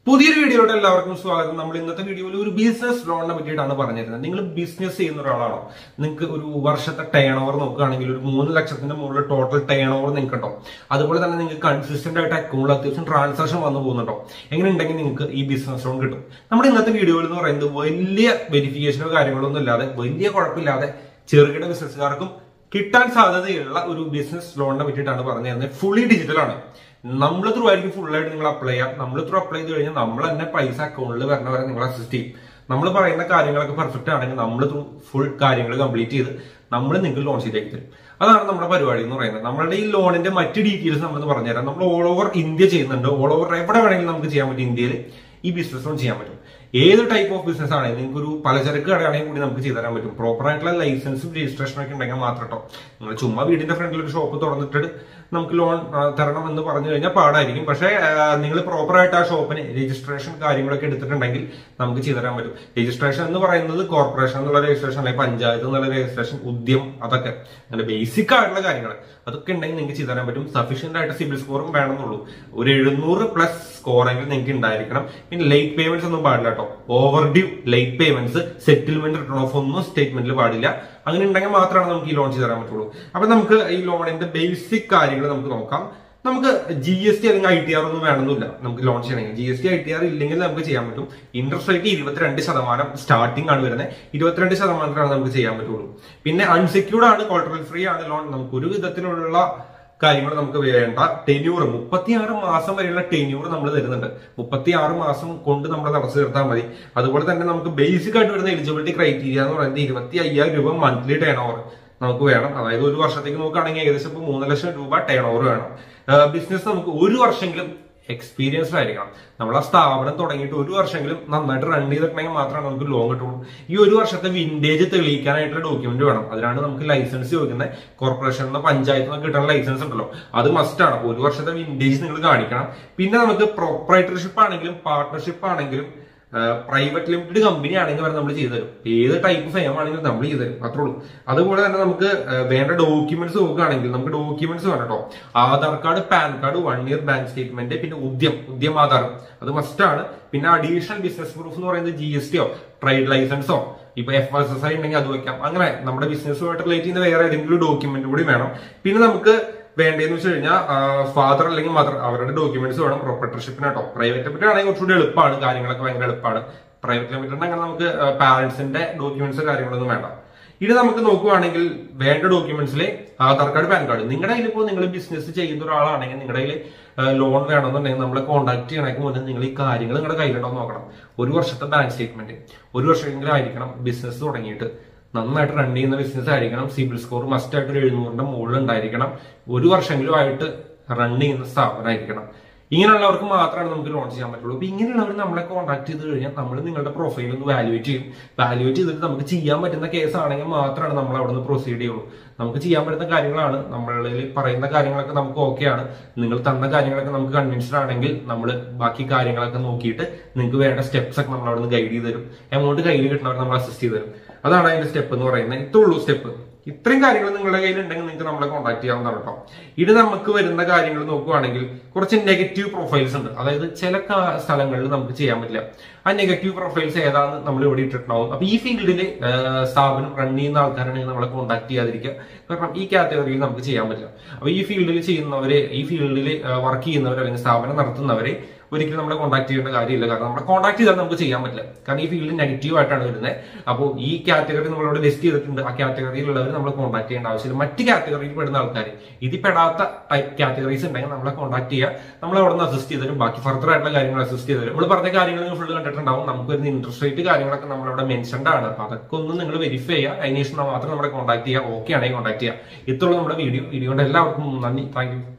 പുതിയൊരു വീഡിയോയിലോട്ട് എല്ലാവർക്കും സ്വാഗതം നമ്മൾ ഇന്നത്തെ വീഡിയോയിൽ ഒരു ബിസിനസ് ലോണിനെ പറ്റിയിട്ടാണ് പറഞ്ഞിരുന്നത് നിങ്ങൾ ബിസിനസ് ചെയ്യുന്ന ഒരാളാണോ നിങ്ങൾക്ക് ഒരു വർഷത്തെ ടേൺ ഓവർ നോക്കുകയാണെങ്കിൽ ഒരു മൂന്ന് ലക്ഷത്തിന്റെ മുകളിൽ ടോട്ടൽ ടേൺ ഓവർ നിങ്ങൾക്ക് ഉണ്ടോ അതുപോലെ തന്നെ നിങ്ങൾക്ക് കൺസിസ്റ്റന്റ് ആയിട്ട് അക്കൗണ്ടിൽ അത്യാവശ്യം ട്രാൻസാക്ഷൻ വന്നു പോകുന്നുണ്ടോ എങ്ങനെ ഉണ്ടെങ്കിൽ നിങ്ങൾക്ക് ഈ ബിസിനസ് ലോൺ കിട്ടും നമ്മുടെ ഇന്നത്തെ വീഡിയോയിൽ എന്ന് പറയുന്നത് വലിയ വെരിഫിക്കേഷനോ കാര്യങ്ങളൊന്നും ഇല്ലാതെ വലിയ കുഴപ്പമില്ലാതെ ചെറുകിട ബിസിനസ്സുകാർക്കും കിട്ടാൻ സാധ്യതയുള്ള ഒരു ബിസിനസ് ലോണിനെ പറ്റിയിട്ടാണ് പറഞ്ഞു തരുന്നത് ഫുള്ളി ഡിജിറ്റൽ ആണ് നമ്മൾ ത്രൂ ആയിരിക്കും ഫുൾ ആയിട്ട് നിങ്ങൾ അപ്ലൈ ചെയ്യാം നമ്മൾ ത്രൂ അപ്ലൈ ചെയ്ത് കഴിഞ്ഞാൽ നമ്മൾ തന്നെ പൈസ അക്കൗണ്ടിൽ വരണ വരെ നിങ്ങൾ അസിസ്റ്റ് ചെയ്യും നമ്മൾ പറയുന്ന കാര്യങ്ങളൊക്കെ പെർഫെക്റ്റ് ആണെങ്കിൽ നമ്മൾ ത്രൂ ഫുൾ കാര്യങ്ങൾ കംപ്ലീറ്റ് ചെയ്ത് നമ്മൾ നിങ്ങൾക്ക് ലോൺ ചെയ്തേക്ക് തരും അതാണ് നമ്മുടെ പരിപാടി എന്ന് പറയുന്നത് നമ്മളുടെ ഈ ലോണിന്റെ മറ്റ് ഡീറ്റെയിൽസ് നമ്മൾ പറഞ്ഞുതരാം നമ്മൾ ഓൾ ഓവർ ഇന്ത്യ ചെയ്യുന്നുണ്ട് ഓൾ ഓവർ എവിടെ വേണമെങ്കിലും നമുക്ക് ചെയ്യാൻ പറ്റും ഇന്ത്യയിൽ ഈ ബിസിനസ് ലോൺ ചെയ്യാൻ പറ്റും ഏത് ടൈപ്പ് ഓഫ് ബിസിനസ് ആണെങ്കിലും നിങ്ങൾക്ക് ഒരു പലചരക്ക് കടയാണെങ്കിൽ കൂടി നമുക്ക് ചെയ്തു തരാൻ പറ്റും പ്രോപ്പർ ആയിട്ടുള്ള ലൈസൻസും രജിസ്ട്രേഷനും ഒക്കെ ഉണ്ടെങ്കിൽ മാത്രം കേട്ടോ നിങ്ങൾ ചുമ്മാ വീടിന്റെ ഫ്രണ്ടിൽ ഒരു ഷോപ്പ് തുറന്നിട്ട് നമുക്ക് ലോൺ ആ, തരണം എന്ന് പറഞ്ഞു കഴിഞ്ഞാൽ പാടായിരിക്കും പക്ഷേ നിങ്ങൾ പ്രോപ്പർ ആയിട്ട് ആ ഷോപ്പിന് രജിസ്ട്രേഷൻ കാര്യങ്ങളൊക്കെ എടുത്തിട്ടുണ്ടെങ്കിൽ നമുക്ക് ചെയ്തു തരാൻ പറ്റും രജിസ്ട്രേഷൻ എന്ന് പറയുന്നത് കോർപ്പറേഷൻ എന്നുള്ള രജിസ്ട്രേഷൻ അല്ലെങ്കിൽ പഞ്ചായത്ത് എന്നുള്ള രജിസ്ട്രേഷൻ ഉദ്യം അതൊക്കെ അങ്ങനെ ബേസിക് ആയിട്ടുള്ള കാര്യങ്ങൾ അതൊക്കെ ഉണ്ടെങ്കിൽ നിങ്ങൾക്ക് ചെയ്തു തരാൻ പറ്റും സഫീഷ്യന്റ് ആയിട്ട് സിബിൽ സ്കോറും വേണമെന്നുള്ളൂ ഒരു എഴുന്നൂറ് പ്ലസ് സ്കോറെങ്കിലും നിങ്ങൾക്ക് ഉണ്ടായിരിക്കണം പിന്നെ ലേറ്റ് പേയ്മെന്റ്സ് ഒന്നും പാടില്ല കേട്ടോ overdue late payments settlement written off ഒന്നും സ്റ്റേറ്റ്മെന്റിൽ പാടില്ല അങ്ങനെ ഉണ്ടെങ്കിൽ മാത്രമാണ് നമുക്ക് ഈ ലോൺ ചെയ്ത് തരാൻ പറ്റുള്ളൂ അപ്പൊ നമുക്ക് ഈ ലോണിന്റെ ബേസിക് കാര്യങ്ങൾ നമുക്ക് നോക്കാം നമുക്ക് ജി എസ് ടി അല്ലെങ്കിൽ ഐ ടി ആർ ഒന്നും വേണമെന്നില്ല നമുക്ക് ലോൺ ചെയ്യണമെങ്കിൽ G S T I T R ഇല്ലെങ്കിൽ നമുക്ക് ചെയ്യാൻ പറ്റും ഇൻട്രസ്റ്റ് റേറ്റ് ഇരുപത്തിരണ്ട് ശതമാനം സ്റ്റാർട്ടിംഗ് ആണ് വരുന്നത് ഇരുപത്തിരണ്ട് ശതമാനത്തിലാണ് നമുക്ക് ചെയ്യാൻ പറ്റുള്ളൂ പിന്നെ അൺസെക്യൂർഡ് ആണ് കോൾട്ടറൽ ഫ്രീ ആണ് ലോൺ നമുക്ക് ഒരു വിധത്തിലുള്ള കാര്യങ്ങൾ നമുക്ക് വേണ്ട ടെന്യൂർ മുപ്പത്തിയാറ് മാസം വരെയുള്ള ടെന്യൂർ നമ്മൾ തരുന്നുണ്ട് മുപ്പത്തിയാറ് മാസം കൊണ്ട് നമ്മൾ തടസ്സം തീർത്താൽ മതി അതുപോലെ തന്നെ നമുക്ക് ബേസിക് ആയിട്ട് വരുന്ന എലിജിബിലിറ്റി ക്രൈറ്റീരിയ എന്ന് പറയുന്നത് ഇരുപത്തി അയ്യായിരം രൂപ മന്ത്ലി ടേൺ ഓവർ നമുക്ക് വേണം അതായത് ഒരു വർഷത്തേക്ക് നോക്കുകയാണെങ്കിൽ ഏകദേശം ഇപ്പൊ മൂന്ന് ലക്ഷം രൂപ ടേൺ ഓവർ വേണം ബിസിനസ് നമുക്ക് ഒരു വർഷമെങ്കിലും എക്സ്പീരിയൻസ്ഡ് ആയിരിക്കണം നമ്മൾ ആ സ്ഥാപനം തുടങ്ങിയിട്ട് ഒരു വർഷമെങ്കിലും നന്നായിട്ട് റൺ ചെയ്തിട്ടുണ്ടെങ്കിൽ മാത്രമേ നമുക്ക് ലോൺ കിട്ടുള്ളൂ ഈ ഒരു വർഷത്തെ വിന്റേജ് തെളിയിക്കാനായിട്ടുള്ള ഡോക്യുമെന്റ് വേണം അതിനാണ് നമുക്ക് ലൈസൻസ് ചോദിക്കുന്നത് കോർപ്പറേഷനിൽ പഞ്ചായത്തിൽ നിന്ന് കിട്ടുന്ന ലൈസൻസ് ഉണ്ടല്ലോ അത് മസ്റ്റ് ആണ് ഒരു വർഷത്തെ വിന്റേജ് നിങ്ങൾ കാണിക്കണം പിന്നെ നമുക്ക് പ്രൊപ്പറേറ്റർഷിപ്പ് ആണെങ്കിലും പാർട്ട്ണർഷിപ്പ് ആണെങ്കിലും പ്രൈവറ്റ് ലിമിറ്റഡ് കമ്പനി ആണെങ്കിൽ വരെ നമ്മൾ ചെയ്തു തരും ഏത് ടൈപ്പ് ഫെയം ആണെങ്കിലും നമ്മൾ ചെയ്തു തരും അത്രേ ഉള്ളൂ അതുപോലെ തന്നെ നമുക്ക് ആ, വേണ്ട ഡോക്യുമെന്റ്സ് നോക്കുകയാണെങ്കിൽ നമുക്ക് ഡോക്യുമെന്റ്സ് വേണം കേട്ടോ Aadhaar card PAN card one year bank statement പിന്നെ ഉദ്യം ഉദ്യം ആധാർ അത് മസ്റ്റ് ആണ് പിന്നെ അഡീഷണൽ ബിസിനസ് പ്രൂഫ് എന്ന് പറയുന്നത് ജി എസ് ടിയോ ട്രേഡ് ലൈസൻസോ ഇപ്പൊ എഫ് എസ് എസ് ഐ ഉണ്ടെങ്കിൽ അത് വെക്കാം അങ്ങനെ നമ്മുടെ ബിസിനസ്സുമായിട്ട് റിലേറ്റ് ചെയ്യുന്ന വേറെ ഏതെങ്കിലും ഡോക്യുമെന്റ് കൂടി വേണം പിന്നെ നമുക്ക് വേണ്ടതെന്ന് വെച്ച് കഴിഞ്ഞാൽ ഫാദർ അല്ലെങ്കിൽ മദർ അവരുടെ ഡോക്യുമെന്റ്സ് വേണം പ്രൊപ്പറേറ്റർഷിപ്പിന് കേട്ടോ പ്രൈവറ്റ് ലിമിറ്റഡ് ആണെങ്കിൽ കുറച്ചുകൂടി എളുപ്പമാണ് കാര്യങ്ങളൊക്കെ ഭയങ്കര എളുപ്പമാണ് പ്രൈവറ്റ് ലിമിറ്റഡ് അങ്ങനെ നമുക്ക് പാരന്റ്സിന്റെ ഡോക്യുമെന്റ്സ് കാര്യങ്ങളൊന്നും വേണ്ട ഇത് നമുക്ക് നോക്കുവാണെങ്കിൽ വേണ്ട ഡോക്യുമെന്റ്സിലെ ആധാർ കാർഡ് പാൻ കാർഡ് നിങ്ങളുടെ കയ്യിൽ ഇപ്പോൾ നിങ്ങൾ ബിസിനസ് ചെയ്യുന്ന ഒരാളാണെങ്കിൽ നിങ്ങളുടെ കയ്യിൽ ലോൺ വേണമെന്നുണ്ടെങ്കിൽ നമ്മളെ കോൺടാക്ട് ചെയ്യണമെങ്കിൽ മുന്നേ നിങ്ങൾ ഈ കാര്യങ്ങൾ നിങ്ങളുടെ കയ്യിലുണ്ടോ എന്ന് നോക്കണം ഒരു വർഷത്തെ ബാങ്ക് സ്റ്റേറ്റ്മെന്റ് ഒരു വർഷമെങ്കിലും ആയിരിക്കണം ബിസിനസ് തുടങ്ങിയിട്ട് നന്നായിട്ട് റൺ ചെയ്യുന്ന ബിസിനസ് ആയിരിക്കണം സിബിൽ സ്കോർ മസ്റ്റ് ആയിട്ട് ഒരു എഴുന്നൂറിന്റെ മുകളിൽ ഉണ്ടായിരിക്കണം ഒരു വർഷമെങ്കിലും ആയിട്ട് റൺ ചെയ്യുന്ന സ്ഥാപനമായിരിക്കണം ഇങ്ങനെയുള്ളവർക്ക് മാത്രമാണ് നമുക്ക് ലോൺ ചെയ്യാൻ പറ്റുള്ളൂ അപ്പൊ ഇങ്ങനെയുള്ളവർ നമ്മളെ കോൺടാക്ട് ചെയ്ത് കഴിഞ്ഞാൽ നമ്മൾ നിങ്ങളുടെ പ്രൊഫൈൽ ഒന്ന് വാലുവേറ്റ് ചെയ്യും വാലുവേറ്റ് ചെയ്തിട്ട് നമുക്ക് ചെയ്യാൻ പറ്റുന്ന കേസ് ആണെങ്കിൽ മാത്രമാണ് നമ്മൾ അവിടെ നിന്ന് പ്രൊസീഡ് ചെയ്യുള്ളൂ നമുക്ക് ചെയ്യാൻ പറ്റുന്ന കാര്യങ്ങളാണ് നമ്മളിൽ പറയുന്ന കാര്യങ്ങളൊക്കെ നമുക്ക് ഓക്കെയാണ് നിങ്ങൾ തന്ന കാര്യങ്ങളൊക്കെ നമുക്ക് കൺവിൻസ്ഡ് ആണെങ്കിൽ നമ്മൾ ബാക്കി കാര്യങ്ങളൊക്കെ നോക്കിയിട്ട് നിങ്ങൾക്ക് വേണ്ട സ്റ്റെപ്സ് ഒക്കെ നമ്മൾ അവിടെ നിന്ന് ഗൈഡ് ചെയ്ത് തരും എമൗണ്ട് കയ്യിൽ കിട്ടുന്നവർ നമ്മൾ അസിസ്റ്റ് ചെയ്ത് തരും അതാണ് അതിന്റെ സ്റ്റെപ്പ് എന്ന് പറയുന്നത് ഇത്രേ ഉള്ളൂ സ്റ്റെപ്പ് ഇത്രയും കാര്യങ്ങൾ നിങ്ങളുടെ കയ്യിൽ ഉണ്ടെങ്കിൽ നിങ്ങൾക്ക് നമ്മളെ കോൺടാക്ട് ചെയ്യാവുന്നതാണ് കേട്ടോ ഇത് നമുക്ക് വരുന്ന കാര്യങ്ങൾ നോക്കുവാണെങ്കിൽ കുറച്ച് നെഗറ്റീവ് പ്രൊഫൈൽസ് ഉണ്ട് അതായത് ചില കാ- സ്ഥലങ്ങളിൽ നമുക്ക് ചെയ്യാൻ പറ്റില്ല ആ നെഗറ്റീവ് പ്രൊഫൈൽസ് ഏതാണെന്ന് നമ്മൾ ഇവിടെ ഇട്ടിട്ടുണ്ടാവും അപ്പൊ ഈ ഫീൽഡിൽ സ്ഥാപനം റൺ ചെയ്യുന്ന ആൾക്കാരാണെങ്കിൽ നമ്മളെ കോൺടാക്ട് ചെയ്യാതിരിക്കുക കാരണം ഈ കാറ്റഗറിയിൽ നമുക്ക് ചെയ്യാൻ പറ്റില്ല അപ്പൊ ഈ ഫീൽഡിൽ ചെയ്യുന്നവരെ ഈ ഫീൽഡിൽ വർക്ക് ചെയ്യുന്നവർ അല്ലെങ്കിൽ സ്ഥാപനം നടത്തുന്നവരെ ഒരിക്കലും നമ്മളെ കോൺടാക്ട് ചെയ്യേണ്ട കാര്യമില്ല കാരണം നമ്മളെ കോൺടാക്ട് ചെയ്താൽ നമുക്ക് ചെയ്യാൻ പറ്റില്ല കാരണം ഈ ഫീൽഡ് നെഗറ്റീവ് ആയിട്ടാണ് വരുന്നത് അപ്പോൾ ഈ കാറ്റഗറി നമ്മളിവിടെ ലിസ്റ്റ് ചെയ്തിട്ടുണ്ട് ആ കാറ്റഗറിയിലുള്ളവർ നമ്മളെ കോൺടാക്ട് ചെയ്യേണ്ട ആവശ്യമില്ല മറ്റ് കാറ്റഗറിയിൽ പെടുന്ന ആൾക്കാർ ഇതിൽ പെടാത്ത ടൈപ്പ് കാറ്റഗറീസ് ഉണ്ടെങ്കിൽ നമ്മളെ കോൺടാക്ട് ചെയ്യുക നമ്മൾ അവിടെ നിന്ന് അസിസ്റ്റ് ചെയ്ത് തരും ബാക്കി ഫർദർ ആയിട്ടുള്ള കാര്യങ്ങൾ അസിസ്റ്റ് ചെയ്ത് തരും നമ്മൾ പറഞ്ഞ കാര്യങ്ങൾ നിങ്ങൾ ഫുള്ള് കണ്ടിട്ടുണ്ടാവും നമുക്ക് വരുന്ന ഇൻട്രസ്റ്റ് റേറ്റ് കാര്യങ്ങളൊക്കെ നമ്മളവിടെ മെൻഷൻഡ് ആണ് അപ്പൊ അതൊക്കെ ഒന്ന് നിങ്ങൾ വെരിഫൈ ചെയ്യുക അതിനുശേഷം മാത്രം നമ്മളെ കോൺടാക്ട് ചെയ്യുക ഓക്കെ ആണെങ്കിൽ കോൺടാക്ട് ചെയ്യുക ഇത്രയുള്ള നമ്മുടെ വീഡിയോ വീഡിയോയുടെ എല്ലാവർക്കും നന്ദി താങ്ക് യു